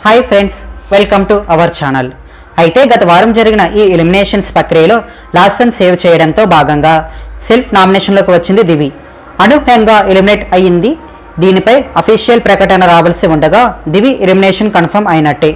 hi friends welcome to our channel అయితే గత వారం జరిగిన ఈ ఎలిమినేషన్స్ ప్రక్రియలో లాస్టన్ సేవ్ చేయడంతో భాగంగా సెల్ఫ్ నామినేషన్లోకి వచ్చింది దివి అనూహ్యంగా ఎలిమినేట్ అయ్యింది దీనిపై అఫీషియల్ ప్రకటన రావాల్సి ఉండగా దివి ఎలిమినేషన్ కన్ఫర్మ్ అయినట్టే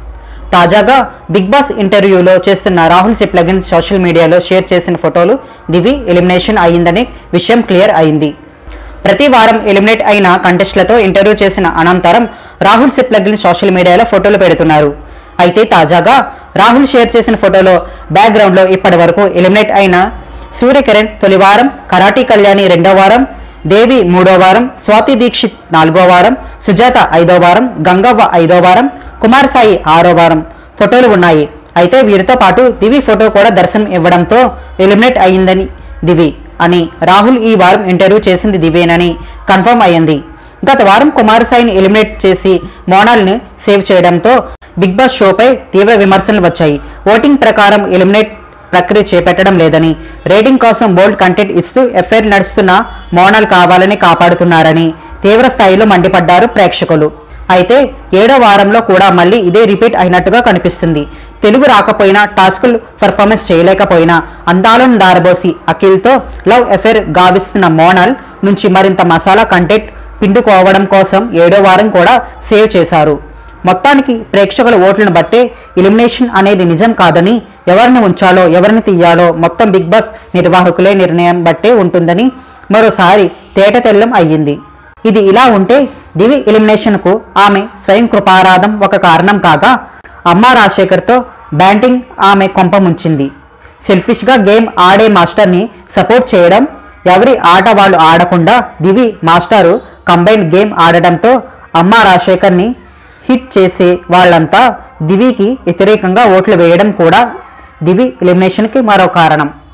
తాజాగా బిగ్ బాస్ ఇంటర్వ్యూలో చేస్తున్న Rahul Sipligunj social media share చేసిన ఫోటోలు దివి ఎలిమినేషన్ అయ్యిందనే విషయం క్లియర్ అయింది ప్రతి వారం ఎలిమినేట్ అయిన కంటెస్ట్లతో ఇంటర్వ్యూ చేసిన అనంతరం రాహుల్ సిప్లగిన్ సోషల్ మీడియాలో ఫోటోలు పెడుతున్నారు అయితే తాజాగా రాహుల్ షేర్ చేసిన ఫోటోలో బ్యాక్గ్రౌండ్లో ఇప్పటి వరకు ఎలిమినేట్ అయిన సూర్యకిరణ్ తొలి వారం కరాటీ కళ్యాణి రెండో వారం దేవి మూడో వారం స్వాతి దీక్షిత్ నాలుగో వారం సుజాత ఐదో వారం గంగవ్వ ఐదో వారం కుమార్ సాయి ఆరో వారం ఫోటోలు ఉన్నాయి అయితే వీరితో పాటు దివి ఫోటో కూడా దర్శనం ఇవ్వడంతో ఎలిమినేట్ అయ్యిందని దివి అని రాహుల్ ఈ వారం ఇంటర్వ్యూ చేసింది దివేనని కన్ఫర్మ్ అయ్యింది గత వారం కుమార్ సాయిని ఎలిమినేట్ చేసి మోనాల్ని సేవ్ చేయడంతో బిగ్ బాస్ షోపై తీవ్ర విమర్శలు వచ్చాయి ఓటింగ్ ప్రకారం ఎలిమినేట్ ప్రక్రియ చేపట్టడం లేదని రేటింగ్ కోసం బోల్డ్ కంటెంట్ ఇస్తూ ఎఫ్ఐఆర్ నడుస్తున్న మోనాల్ కావాలని కాపాడుతున్నారని తీవ్ర స్థాయిలో మండిపడ్డారు ప్రేక్షకులు అయితే ఏడో వారంలో కూడా మళ్ళీ ఇదే రిపీట్ అయినట్టుగా కనిపిస్తుంది తెలుగు రాకపోయినా టాస్కులు పర్ఫార్మెన్స్ చేయలేకపోయినా అందాలను దారబోసి అఖిల్తో లవ్ అఫేర్ గావిస్తున్న మోనల్ నుంచి మరింత మసాలా కంటెంట్ పిండుకోవడం కోసం ఏడో వారం కూడా సేవ్ చేశారు మొత్తానికి ప్రేక్షకుల ఓట్లను బట్టే ఎలిమినేషన్ అనేది నిజం కాదని ఎవరిని ఉంచాలో ఎవరిని తీయాలో మొత్తం బిగ్ బాస్ నిర్వాహకులే నిర్ణయం బట్టే ఉంటుందని మరోసారి తేట తెల్లం అయ్యింది ఇది ఇలా ఉంటే దివి ఎలిమినేషన్కు ఆమె స్వయం కృపారాధం ఒక కారణం కాగా అమ్మ రాజశేఖర్తో బ్యాటింగ్ ఆమె కొంప ముంచింది సెల్ఫిష్గా గేమ్ ఆడే మాస్టర్ని సపోర్ట్ చేయడం ఎవరి ఆట వాళ్ళు ఆడకుండా దివి మాస్టారు కంబైన్డ్ గేమ్ ఆడడంతో అమ్మ రాజశేఖర్ని హిట్ చేసే వాళ్ళంతా దివికి వ్యతిరేకంగా ఓట్లు వేయడం కూడా దివి ఎలిమినేషన్కి మరో కారణం